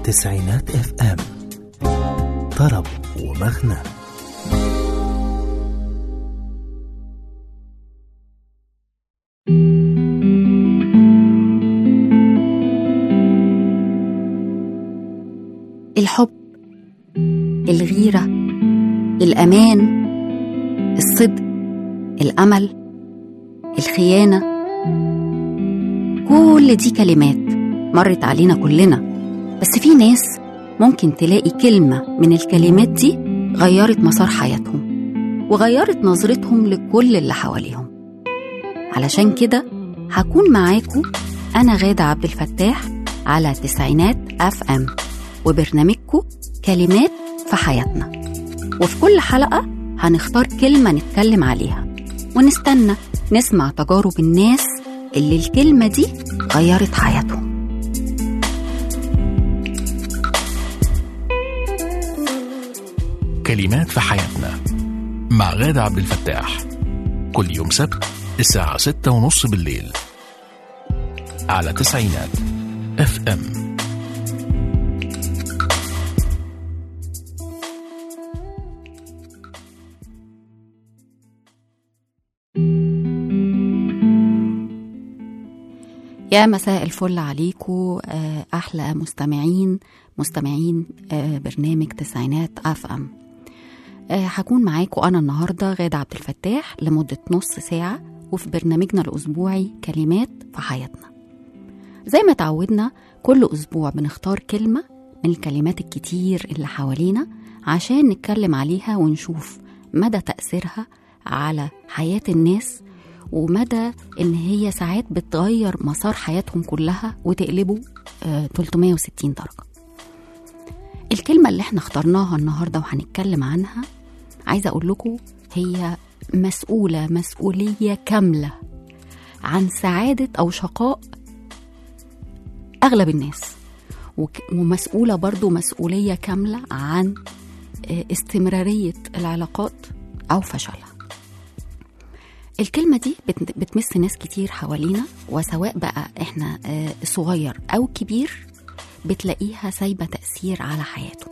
تسعينات اف ام طرب ومغنى الحب الغيرة الأمان الصدق الأمل الخيانة كل دي كلمات مرت علينا كلنا بس في ناس ممكن تلاقي كلمة من الكلمات دي غيرت مسار حياتهم وغيرت نظرتهم لكل اللي حواليهم علشان كده هكون معاكم أنا غادة عبد الفتاح على تسعينات أف أم وبرنامجكم كلمات في حياتنا وفي كل حلقة هنختار كلمة نتكلم عليها ونستنى نسمع تجارب الناس اللي الكلمة دي غيرت حياتهم كلمات في حياتنا مع غادة عبد الفتاح كل يوم سبت الساعة ستة ونص بالليل على تسعينات اف ام يا مساء الفل عليكم آه، أحلى مستمعين مستمعين آه، برنامج تسعينات أف أم آه، هكون معاكم أنا النهاردة غادة عبد الفتاح لمدة نص ساعة وفي برنامجنا الأسبوعي كلمات في حياتنا زي ما تعودنا كل أسبوع بنختار كلمة من الكلمات الكتير اللي حوالينا عشان نتكلم عليها ونشوف مدى تأثيرها على حياة الناس ومدى ان هي ساعات بتغير مسار حياتهم كلها وتقلبه آه 360 درجه الكلمه اللي احنا اخترناها النهارده وهنتكلم عنها عايزه اقول لكم هي مسؤوله مسؤوليه كامله عن سعاده او شقاء اغلب الناس وك- ومسؤوله برضو مسؤوليه كامله عن آه، استمراريه العلاقات او فشلها الكلمة دي بت- بتمس ناس كتير حوالينا وسواء بقى احنا آه، صغير أو كبير بتلاقيها سايبة تأثير على حياته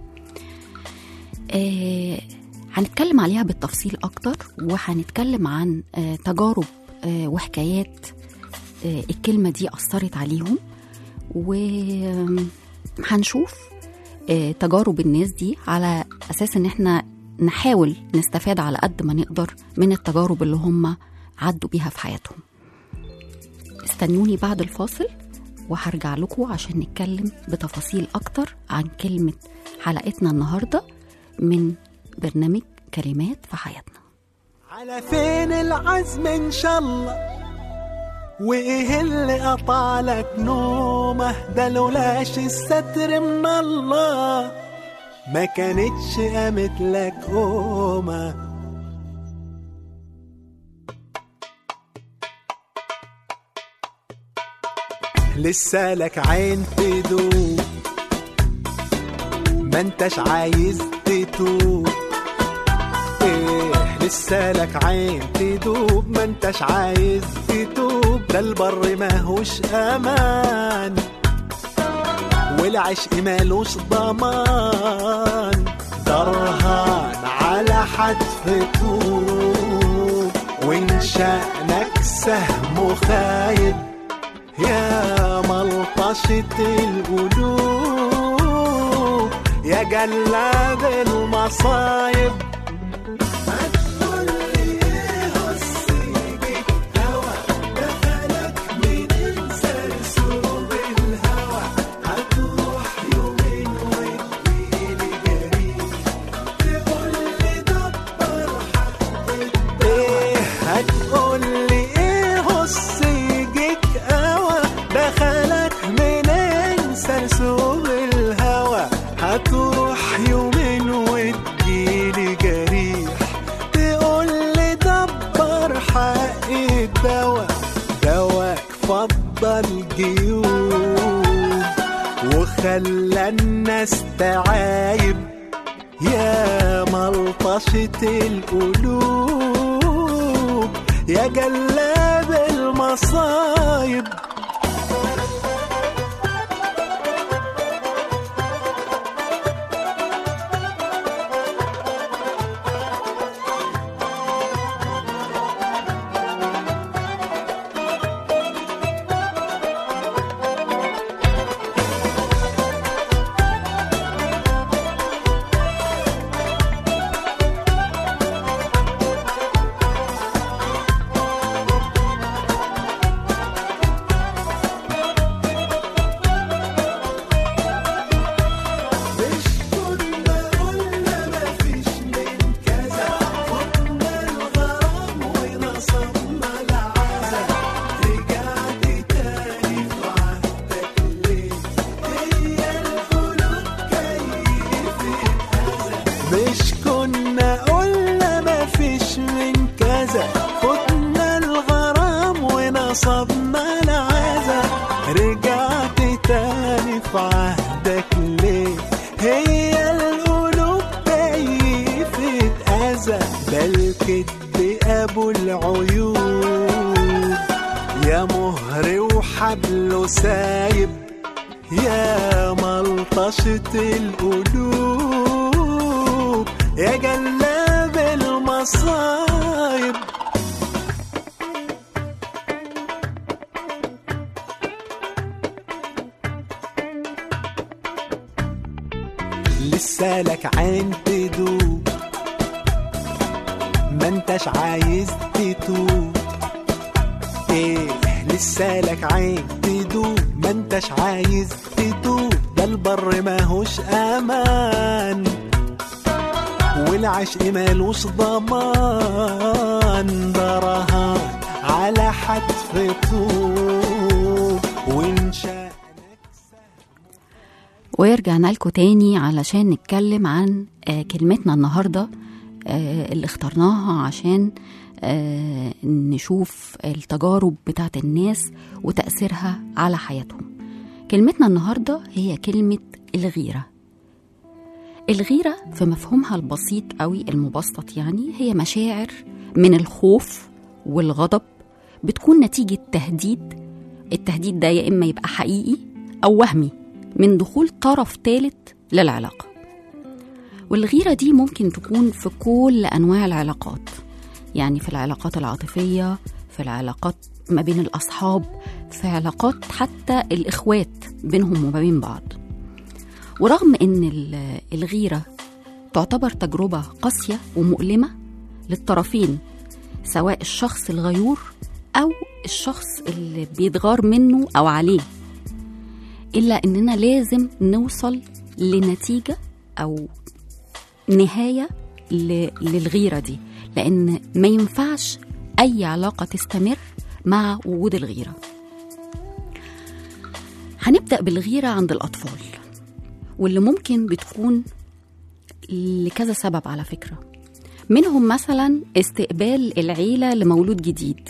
آه، هنتكلم عليها بالتفصيل أكتر وهنتكلم عن آه، تجارب آه، وحكايات آه، الكلمة دي أثرت عليهم وهنشوف آه، تجارب الناس دي على أساس إن احنا نحاول نستفاد على قد ما نقدر من التجارب اللي هم عدوا بيها في حياتهم استنوني بعد الفاصل وهرجع لكم عشان نتكلم بتفاصيل أكتر عن كلمة حلقتنا النهاردة من برنامج كلمات في حياتنا على فين العزم ان شاء الله وايه اللي قطع لك نومه ده لولاش الستر من الله ما كانتش قامت لك قومه لسه لك عين تدوب ما انتش عايز تتوب ايه لسه لك عين تدوب ما انتش عايز تتوب ده البر ماهوش امان والعشق مالوش ضمان درهان على حتف طوب وان شأنك سهم خايب يا ملطشة القلوب يا جلاد المصايب ايه هتقول لي ايه هص يجيك قوى دخلك منين سرسوب الهوى هتروح يومين وتجيلي جريح تقول لي دبر حق الدواء دواك فضل جيوب وخلى الناس تعايب يا ملطشة القلوب يا جلاب المصايب عهدك ليه هي القلوب كيفة أذى بل كدب أبو العيوب يا مهر وحبله سايب يا ملطشة القلوب يا جلاب المصايب لسه لك عين تدوب ما انتش عايز تتوب ايه لسه لك عين تدوب ما انتش عايز تتوب ده البر ماهوش امان والعشق مالوش ضمان ده رهان على حتف طوب وان شاء ورجعنا لكم تاني علشان نتكلم عن آه، كلمتنا النهاردة آه، اللي اخترناها عشان آه، نشوف التجارب بتاعت الناس وتأثيرها على حياتهم كلمتنا النهاردة هي كلمة الغيرة الغيرة في مفهومها البسيط قوي المبسط يعني هي مشاعر من الخوف والغضب بتكون نتيجة تهديد التهديد ده يا إما يبقى حقيقي أو وهمي من دخول طرف ثالث للعلاقة والغيرة دي ممكن تكون في كل أنواع العلاقات يعني في العلاقات العاطفية في العلاقات ما بين الأصحاب في علاقات حتى الإخوات بينهم وما بين بعض ورغم إن ال- الغيرة تعتبر تجربة قاسية ومؤلمة للطرفين سواء الشخص الغيور أو الشخص اللي بيتغار منه أو عليه إلا إننا لازم نوصل لنتيجة أو نهاية ل- للغيرة دي لأن ما ينفعش أي علاقة تستمر مع وجود الغيرة هنبدأ بالغيرة عند الأطفال واللي ممكن بتكون لكذا سبب على فكرة منهم مثلا استقبال العيلة لمولود جديد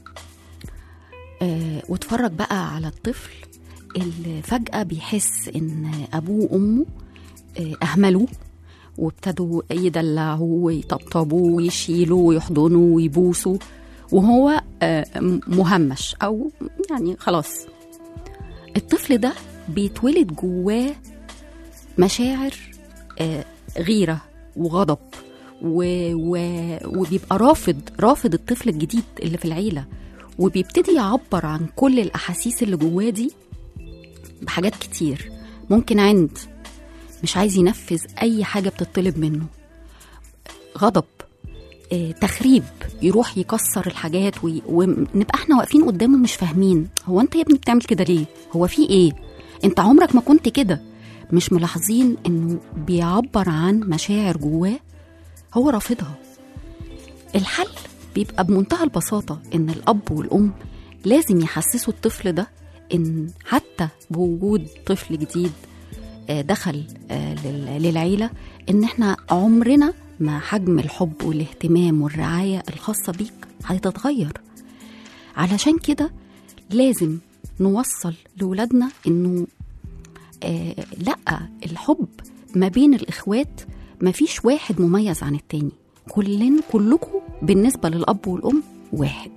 آه واتفرج بقى على الطفل اللي فجأة بيحس إن أبوه وأمه آه أهملوه وابتدوا يدلعوه ويطبطبوه ويشيلوه ويحضنوه ويبوسوا وهو آه، م- مهمش أو يعني خلاص الطفل ده بيتولد جواه مشاعر آه، غيرة وغضب و... و... وبيبقى رافض رافض الطفل الجديد اللي في العيلة وبيبتدي يعبر عن كل الأحاسيس اللي جواه دي بحاجات كتير ممكن عند مش عايز ينفذ أي حاجة بتطلب منه غضب آه، تخريب يروح يكسر الحاجات وي... ونبقى احنا واقفين قدامه مش فاهمين هو انت يا ابني بتعمل كده ليه هو في ايه انت عمرك ما كنت كده مش ملاحظين انه بيعبر عن مشاعر جواه هو رافضها الحل بيبقى بمنتهى البساطة إن الأب والأم لازم يحسسوا الطفل ده إن حتى بوجود طفل جديد آه، دخل آه، لل- للعيلة إن إحنا عمرنا ما حجم الحب والاهتمام والرعاية الخاصة بيك هيتتغير علشان كده لازم نوصل لولادنا إنه آه لا الحب ما بين الإخوات مفيش واحد مميز عن التاني كلن كلكم بالنسبة للأب والأم واحد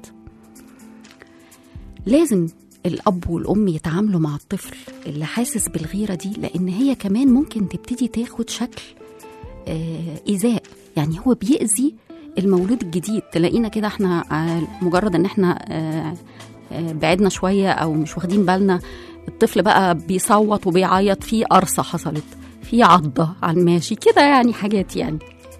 لازم الأب والأم يتعاملوا مع الطفل اللي حاسس بالغيرة دي لأن هي كمان ممكن تبتدي تاخد شكل آه، إيذاء يعني هو بيأذي المولود الجديد تلاقينا كده احنا آه، مجرد ان احنا آه، آه، بعدنا شوية أو مش واخدين بالنا الطفل بقى بيصوت وبيعيط في قرصة حصلت في عضة على الماشي كده يعني حاجات يعني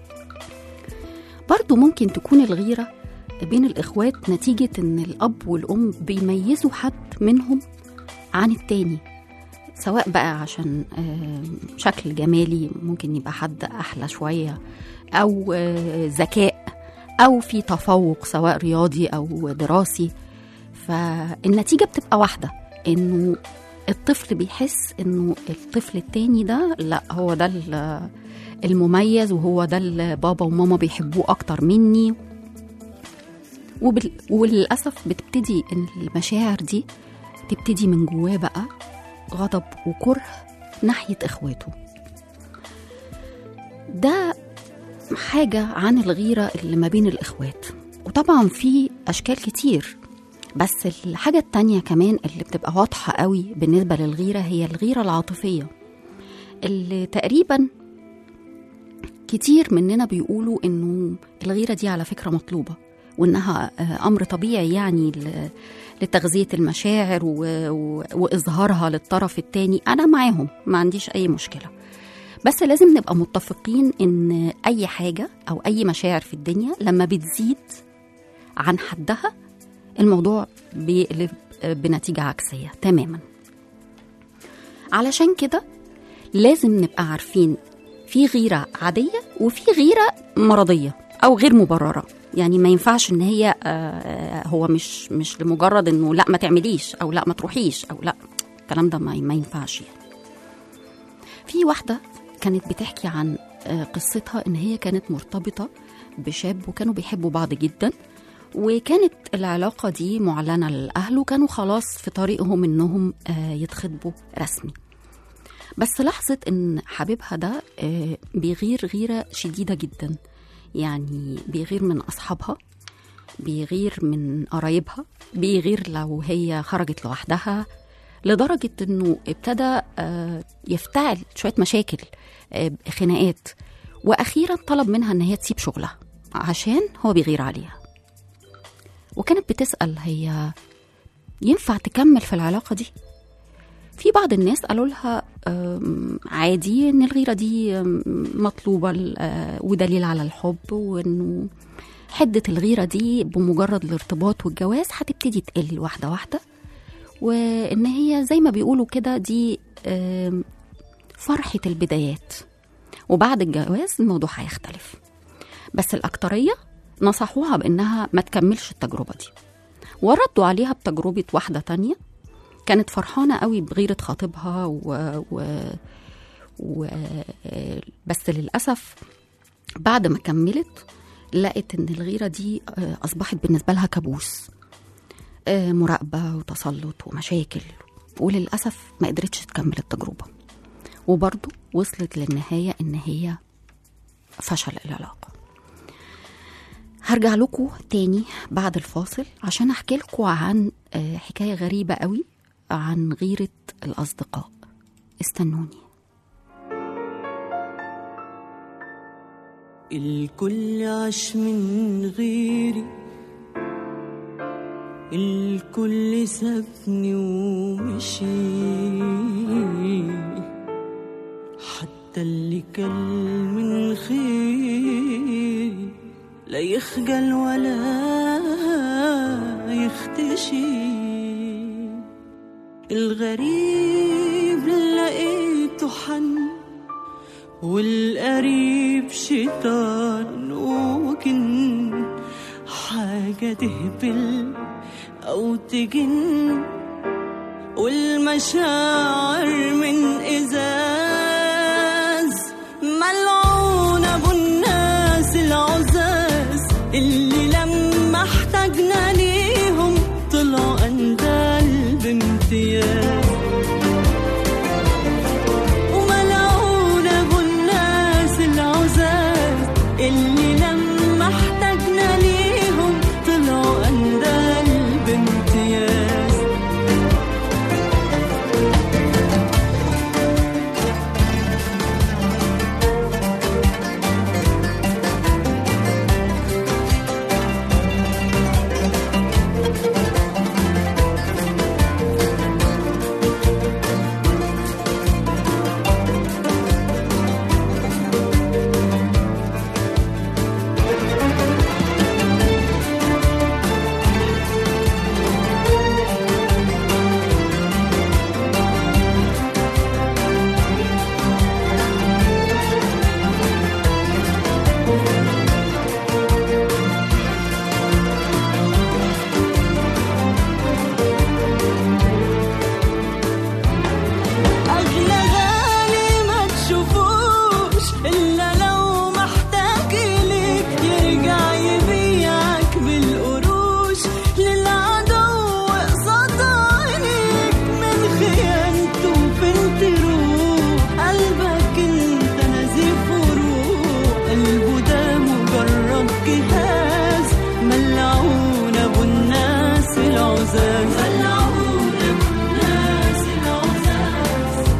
برضو ممكن تكون الغيرة بين الإخوات نتيجة إن الأب والأم بيميزوا حد منهم عن التاني سواء بقى عشان آه، شكل جمالي ممكن يبقى حد أحلى شوية أو آه، ذكاء أو في تفوق سواء رياضي أو دراسي فالنتيجة بتبقى واحدة إنه الطفل بيحس إنه الطفل التاني ده لا هو ده ال- المميز وهو ده اللي بابا وماما بيحبوه أكتر مني وبال... وللأسف بتبتدي إن المشاعر دي تبتدي من جواه بقى غضب وكره ناحية إخواته ده حاجة عن الغيرة اللي ما بين الإخوات وطبعا في أشكال كتير بس الحاجة التانية كمان اللي بتبقى واضحة قوي بالنسبة للغيرة هي الغيرة العاطفية اللي تقريبا كتير مننا بيقولوا انه الغيرة دي على فكرة مطلوبة وانها آه، امر طبيعي يعني ل- لتغذية المشاعر و... و... واظهارها للطرف التاني انا معاهم ما عنديش اي مشكلة بس لازم نبقى متفقين ان اي حاجة او اي مشاعر في الدنيا لما بتزيد عن حدها الموضوع بيقلب بنتيجة عكسية تماما علشان كده لازم نبقى عارفين في غيرة عادية وفي غيرة مرضية أو غير مبررة يعني ما ينفعش ان هي آه، هو مش مش لمجرد انه لا ما تعمليش او لا ما تروحيش او لا الكلام ده ما ما ينفعش يعني في واحدة كانت بتحكي عن آه، قصتها ان هي كانت مرتبطة بشاب وكانوا بيحبوا بعض جدا وكانت العلاقة دي معلنة للأهل وكانوا خلاص في طريقهم إنهم آه، يتخطبوا رسمي بس لاحظت إن حبيبها ده آه، بيغير غيرة شديدة جدا يعني بيغير من أصحابها بيغير من قرايبها بيغير لو هي خرجت لوحدها لدرجة إنه ابتدى آه، يفتعل شوية مشاكل آه، خناقات وأخيرا طلب منها إن هي تسيب شغلها عشان هو بيغير عليها وكانت بتسأل هي ينفع تكمل في العلاقة دي في بعض الناس قالوا لها أم، عادي ان الغيرة دي أم، مطلوبة ل- آه، ودليل على الحب وانه حدة الغيرة دي بمجرد الارتباط والجواز هتبتدي تقل واحدة واحدة وان هي زي ما بيقولوا كده دي أم، فرحة البدايات وبعد الجواز الموضوع هيختلف بس الأكترية نصحوها بإنها ما تكملش التجربة دي وردوا عليها بتجربة واحدة تانية كانت فرحانة قوي بغيرة خطيبها و... و... و... بس للأسف بعد ما كملت لقت إن الغيرة دي آه، أصبحت بالنسبة لها كابوس آه، مراقبة وتسلط ومشاكل وللأسف ما قدرتش تكمل التجربة وبرضه وصلت للنهاية إن هي فشل العلاقة هرجع لكم تاني بعد الفاصل عشان احكي لكم عن آه، حكايه غريبه قوي عن غيره الاصدقاء استنوني الكل عاش من غيري الكل سابني ومشي حتى اللي كل من خيري لا يخجل ولا يختشي الغريب لقيته حن والقريب شيطان وجن حاجة تهبل أو تجن والمشاعر من إزاز ملعون أبو الناس العزاز اللي لما احتاجنا ليهم طلعوا أندال بامتياز وملعون ابو الناس العزاز اللي لما احتاجنا ليهم طلعوا اندال بامتياز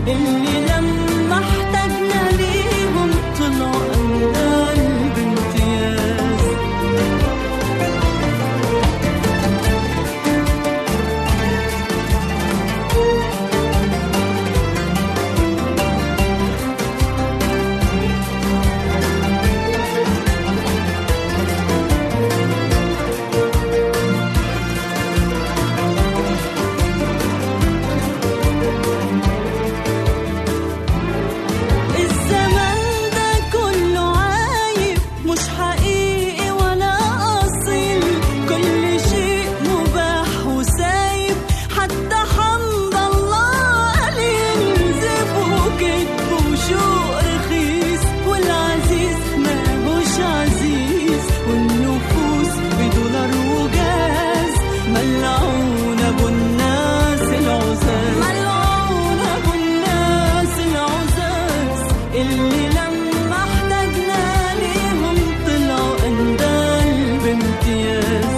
اللي لما احتاجنا ليهم طلعوا أندال بامتياز الزمن ده كله عايب مش حقيقي ولا أصيل كل شيء مباح وسايب حتى حمد الله قليل زب وكذب وشوق رخيص والعزيز ماهوش عزيز والنفوس بدولار وجاز ملعون ابو الناس العزاز ملعون ابو الناس العزاز اللي لما احتاجنا ليهم طلعوا اندال بامتياز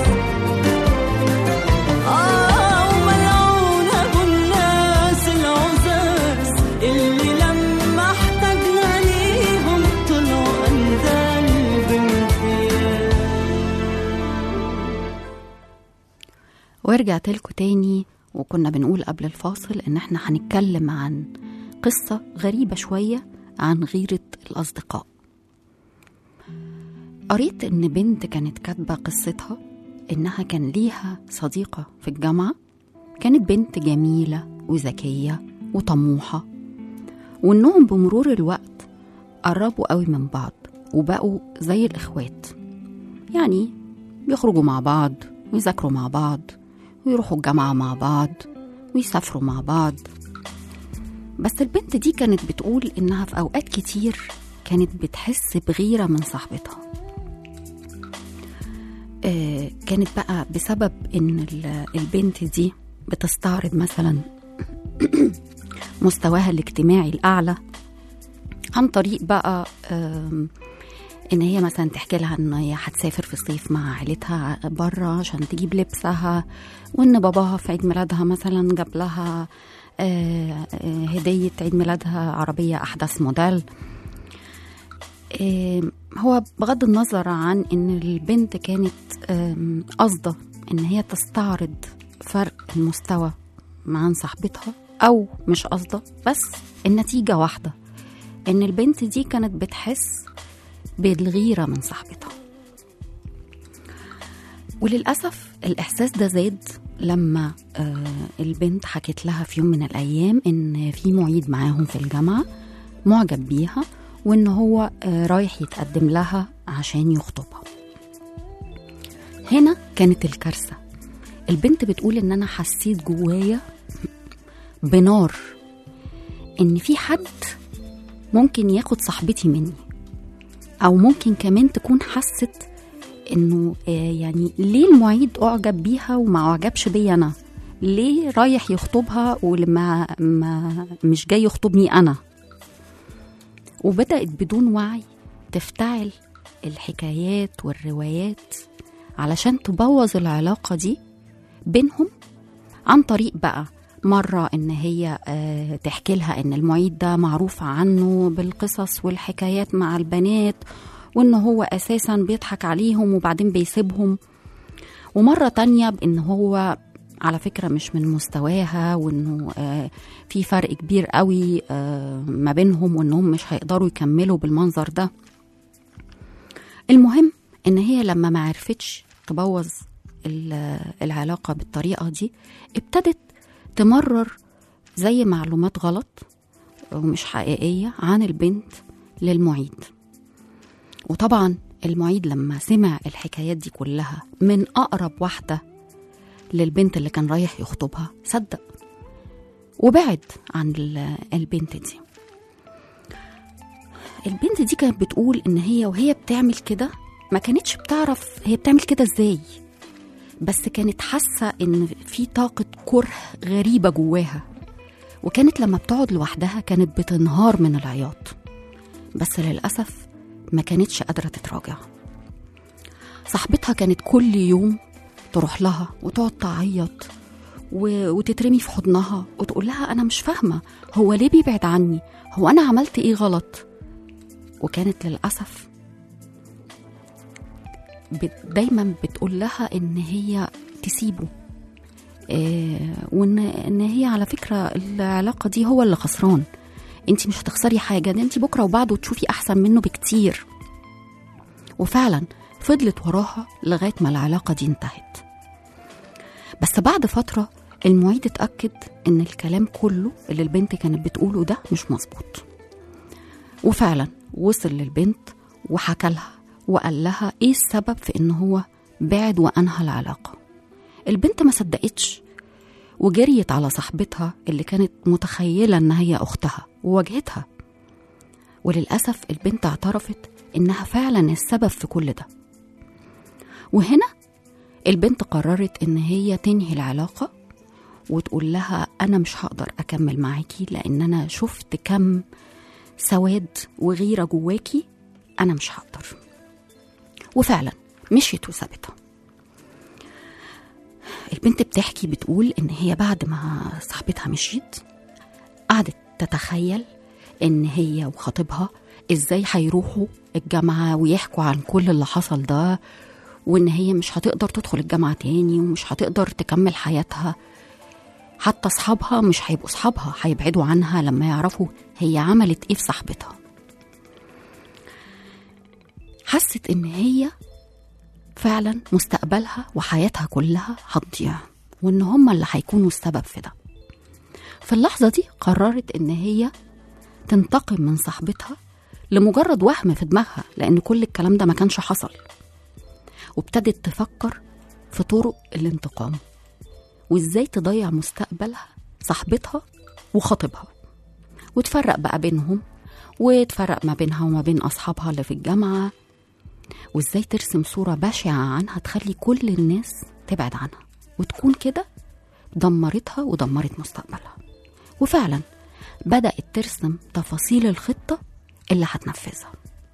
آه وملعون ابو الناس العزاز اللي لما احتاجنا ليهم طلعوا اندال بامتياز ورجعت لكم تاني وكنا بنقول قبل الفاصل ان احنا هنتكلم عن قصة غريبة شوية عن غيرة الأصدقاء قريت ان بنت كانت كاتبة قصتها انها كان ليها صديقة في الجامعة كانت بنت جميلة وذكية وطموحة وانهم بمرور الوقت قربوا قوي من بعض وبقوا زي الإخوات يعني بيخرجوا مع بعض ويذاكروا مع بعض ويروحوا الجامعة مع بعض ويسافروا مع بعض بس البنت دي كانت بتقول إنها في أوقات كتير كانت بتحس بغيرة من صاحبتها آه كانت بقى بسبب إن ال- البنت دي بتستعرض مثلا مستواها الاجتماعي الأعلى عن طريق بقى آم، ان هي مثلا تحكي لها ان هي هتسافر في الصيف مع عيلتها بره عشان تجيب لبسها وان باباها في عيد ميلادها مثلا جاب لها آه، آه، هدية عيد ميلادها عربية أحدث موديل آه، هو بغض النظر عن ان البنت كانت آم، قاصدة ان هي تستعرض فرق المستوى عن صاحبتها او مش قاصدة بس النتيجة واحدة ان البنت دي كانت بتحس بالغيرة من صاحبتها وللأسف الإحساس ده زاد لما آه، البنت حكت لها في يوم من الأيام إن في معيد معاهم في الجامعة معجب بيها وإن هو آه، رايح يتقدم لها عشان يخطبها هنا كانت الكارثة البنت بتقول إن أنا حسيت جوايا بنار إن في حد ممكن ياخد صاحبتي مني او ممكن كمان تكون حست انه آه، يعني ليه المعيد اعجب بيها وما اعجبش بيا انا ليه رايح يخطبها ولما ما مش جاي يخطبني انا وبدات بدون وعي تفتعل الحكايات والروايات علشان تبوظ العلاقه دي بينهم عن طريق بقى مرة إن هي آه، تحكي لها إن المعيد ده معروف عنه بالقصص والحكايات مع البنات وإن هو أساسا بيضحك عليهم وبعدين بيسيبهم ومرة تانية بإن هو على فكرة مش من مستواها وإنه آه، في فرق كبير قوي آه، ما بينهم وإنهم مش هيقدروا يكملوا بالمنظر ده المهم إن هي لما ما عرفتش تبوظ ال- العلاقة بالطريقة دي ابتدت تمرر زي معلومات غلط ومش حقيقية عن البنت للمعيد وطبعا المعيد لما سمع الحكايات دي كلها من أقرب واحدة للبنت اللي كان رايح يخطبها صدق وبعد عن ال- البنت دي البنت دي كانت بتقول ان هي وهي بتعمل كده ما كانتش بتعرف هي بتعمل كده ازاي بس كانت حاسة إن في طاقة كره غريبة جواها وكانت لما بتقعد لوحدها كانت بتنهار من العياط بس للأسف ما كانتش قادرة تتراجع صاحبتها كانت كل يوم تروح لها وتقعد تعيط و... وتترمي في حضنها وتقول لها انا مش فاهمه هو ليه بيبعد عني هو انا عملت ايه غلط وكانت للاسف بت... دايما بتقول لها ان هي تسيبه آه وان ان هي على فكره العلاقه دي هو اللي خسران انت مش هتخسري حاجه ده انت بكره وبعده تشوفي احسن منه بكتير وفعلا فضلت وراها لغايه ما العلاقه دي انتهت بس بعد فتره المعيد اتاكد ان الكلام كله اللي البنت كانت بتقوله ده مش مظبوط وفعلا وصل للبنت وحكى لها وقال لها ايه السبب في ان هو بعد وانهى العلاقه البنت ما صدقتش وجريت على صاحبتها اللي كانت متخيله ان هي اختها وواجهتها وللاسف البنت اعترفت انها فعلا السبب في كل ده وهنا البنت قررت ان هي تنهي العلاقه وتقول لها انا مش هقدر اكمل معاكي لان انا شفت كم سواد وغيره جواكي انا مش هقدر وفعلا مشيت وسابتها البنت بتحكي بتقول ان هي بعد ما صاحبتها مشيت قعدت تتخيل ان هي وخطيبها ازاي هيروحوا الجامعه ويحكوا عن كل اللي حصل ده وان هي مش هتقدر تدخل الجامعه تاني ومش هتقدر تكمل حياتها حتى اصحابها مش هيبقوا اصحابها هيبعدوا عنها لما يعرفوا هي عملت ايه في صاحبتها حست ان هي فعلا مستقبلها وحياتها كلها هتضيع وان هما اللي هيكونوا السبب في ده في اللحظة دي قررت ان هي تنتقم من صاحبتها لمجرد وهم في دماغها لان كل الكلام ده ما كانش حصل وابتدت تفكر في طرق الانتقام وازاي تضيع مستقبلها صاحبتها وخطيبها وتفرق بقى بينهم وتفرق ما بينها وما بين اصحابها اللي في الجامعه وازاي ترسم صوره بشعه عنها تخلي كل الناس تبعد عنها وتكون كده دمرتها ودمرت مستقبلها وفعلا بدات ترسم تفاصيل الخطه اللي هتنفذها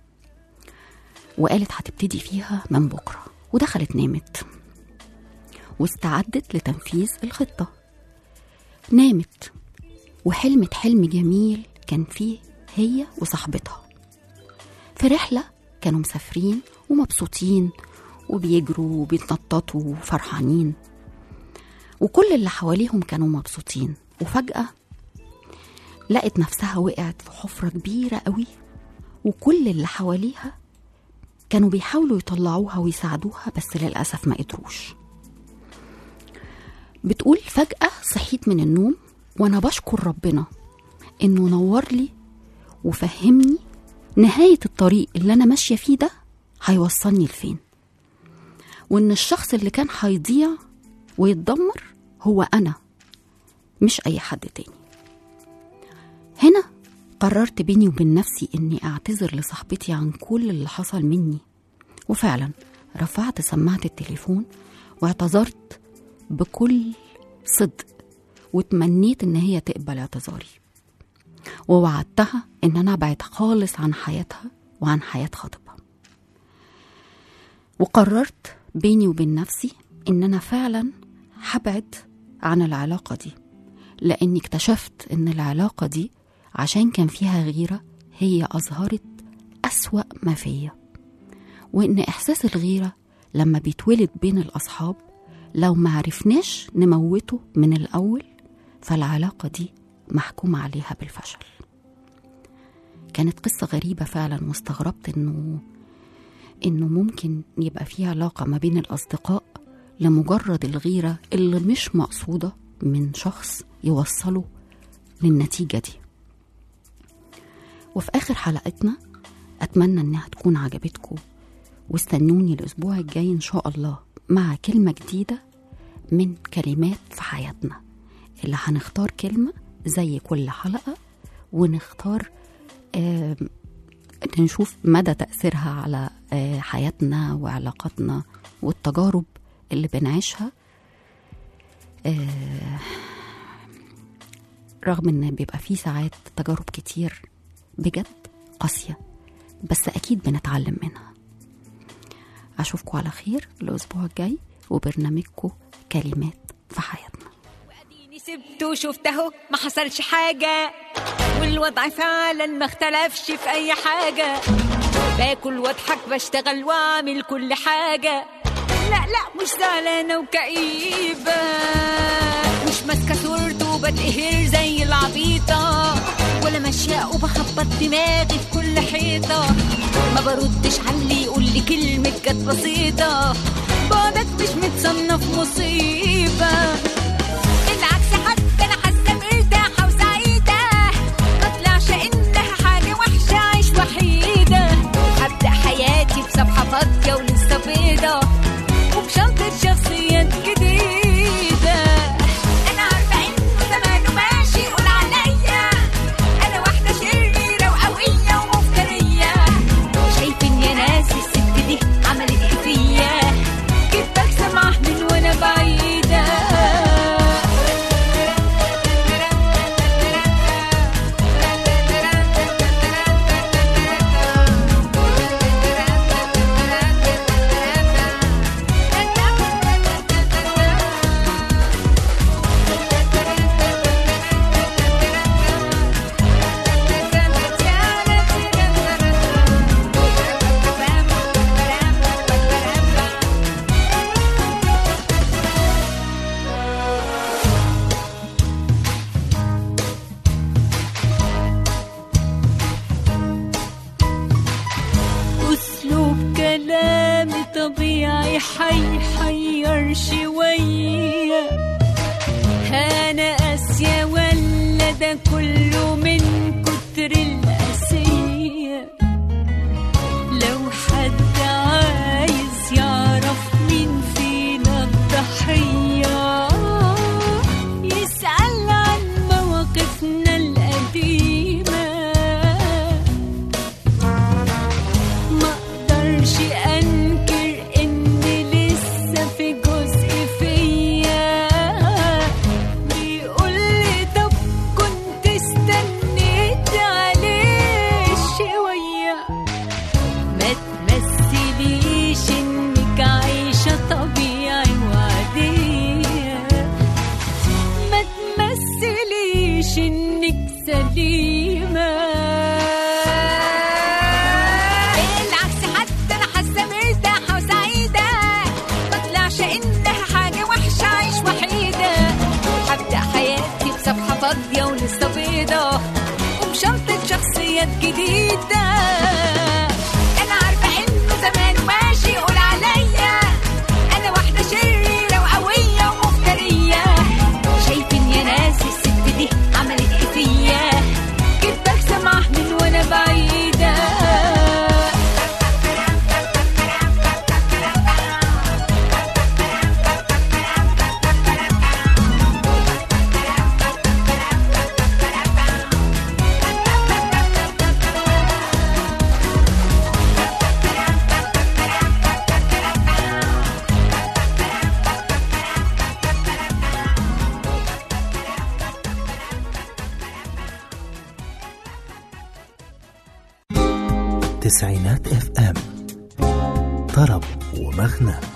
وقالت هتبتدي فيها من بكره ودخلت نامت واستعدت لتنفيذ الخطه نامت وحلمت حلم جميل كان فيه هي وصاحبتها في رحلة كانوا مسافرين ومبسوطين وبيجروا وبيتنططوا وفرحانين وكل اللي حواليهم كانوا مبسوطين وفجأة لقت نفسها وقعت في حفرة كبيرة قوي وكل اللي حواليها كانوا بيحاولوا يطلعوها ويساعدوها بس للأسف ما قدروش بتقول فجأة صحيت من النوم وأنا بشكر ربنا إنه نور لي وفهمني نهاية الطريق اللي أنا ماشية فيه ده هيوصلني لفين وإن الشخص اللي كان هيضيع ويتدمر هو أنا مش أي حد تاني هنا قررت بيني وبين نفسي إني أعتذر لصاحبتي عن كل اللي حصل مني وفعلا رفعت سماعة التليفون واعتذرت بكل صدق وتمنيت إن هي تقبل اعتذاري ووعدتها إن أنا أبعد خالص عن حياتها وعن حياة خطيبها وقررت بيني وبين نفسي إن أنا فعلا هبعد عن العلاقة دي لأني اكتشفت إن العلاقة دي عشان كان فيها غيرة هي أظهرت أسوأ ما فيا وإن إحساس الغيرة لما بيتولد بين الأصحاب لو ما عرفناش نموته من الأول فالعلاقة دي محكوم عليها بالفشل كانت قصة غريبة فعلا واستغربت إنه إنه ممكن يبقى في علاقة ما بين الأصدقاء لمجرد الغيرة اللي مش مقصودة من شخص يوصله للنتيجة دي وفي آخر حلقتنا أتمنى إنها تكون عجبتكم واستنوني الأسبوع الجاي إن شاء الله مع كلمة جديدة من كلمات في حياتنا اللي هنختار كلمة زي كل حلقة ونختار آه نشوف مدى تأثيرها على آه حياتنا وعلاقاتنا والتجارب اللي بنعيشها آه رغم ان بيبقى فيه ساعات تجارب كتير بجد قاسية بس أكيد بنتعلم منها أشوفكم على خير الأسبوع الجاي وبرنامجكم كلمات في حياتنا سبته وشفت اهو ما حصلش حاجة والوضع فعلا ما اختلفش في أي حاجة باكل واضحك بشتغل واعمل كل حاجة لا لا مش زعلانة وكئيبة مش ماسكة صورته وبتقهر زي العبيطة ولا ماشية وبخبط دماغي في كل حيطة ما بردش على اللي يقول لي كلمة كانت بسيطة بعدك مش متصنف مصيبة بالعكس حتى انا حاسه مرتاحه وسعيده ما طلعش انها حاجه وحشه عيش وحيده هبدا حياتي بصفحه فاضيه ولسه بيضه وبشنطه شخصيات جديده انا عارفه انه زمانه ماشي يقول عليا انا واحده شريره وقويه ومفتريه شايفين يا ناس الست دي عملت ايه فيا كيف بكسب من وانا بعيده أسلوب كلامي طبيعي حيحير شوية أنا قاسية ولا ده كله من كتر القاسية لو حد عايز يعرف مين فينا الضحية يسأل عن مواقفنا القديمة ما اقدرش انكر ان لسه في جزء فيا بيقول لي طب كنت استنيت عليه شويه ما تمثليش انك عايشه طبيعي وعاديه ما تمثليش انك سليمة بالعكس حتى انا حاسة مرتاحة وسعيدة ما طلعش انها حاجة وحشة عيش وحيدة هبدأ حياتي بصفحة فاضية ولسه بيضة وبشنطة شخصيات جديدة انا عارفة انه زمان ماشي يقول عليا انا واحدة شريرة وقوية ومفترية شايفين يا ناس الست دي عملت ايه فيا كيف بكسب من وانا بعيدة تسعينات اف ام طرب ومغنى